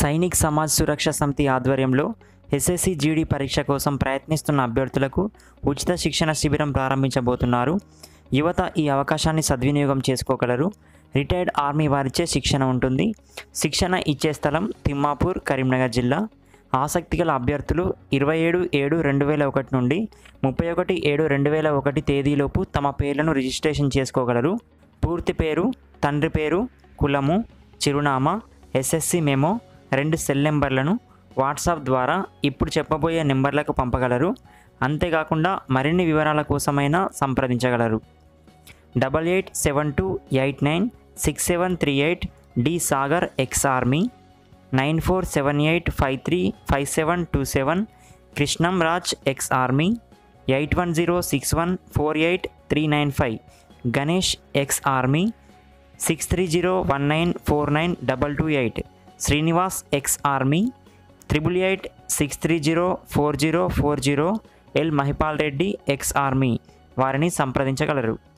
సైనిక్ సమాజ్ సురక్ష సమితి ఆధ్వర్యంలో SSC GD పరీక్ష కోసం ప్రయత్నిస్తున్న అభ్యర్థులకు ఉచిత శిక్షణ శిబిరం ప్రారంభించబోతున్నారు యువత ఈ అవకాశాన్ని సద్వినియోగం చేసుకోగలరు రిటైర్డ్ ఆర్మీ వారిచే శిక్షణ ఉంటుంది శిక్షణ ఇచ్చే స్థలం తిమ్మాపూర్ కరీంనగర్ జిల్లా ఆసక్తి గల అభ్యర్థులు ఇరవై ఏడు ఏడు రెండు వేల ఒకటి నుండి ముప్పై ఒకటి ఏడు రెండు వేల ఒకటి తేదీలోపు తమ పేర్లను రిజిస్ట్రేషన్ చేసుకోగలరు పూర్తి పేరు తండ్రి పేరు కులము చిరునామా ఎస్ఎస్సి మెమో రెండు సెల్ నెంబర్లను వాట్సాప్ ద్వారా ఇప్పుడు చెప్పబోయే నెంబర్లకు పంపగలరు అంతేకాకుండా మరిన్ని వివరాల కోసమైనా సంప్రదించగలరు double eight seven two eight nine six seven three eight D Sagar ex army nine four seven eight five three five seven two seven Krishnam Raj ex army eight one zero six one four eight three nine five Ganesh ex army six three zero one nine four nine double two eight Srinivas ex army triple eight six three zero four zero four zero L Mahipal Reddy X army వారిని సంప్రదించగలరు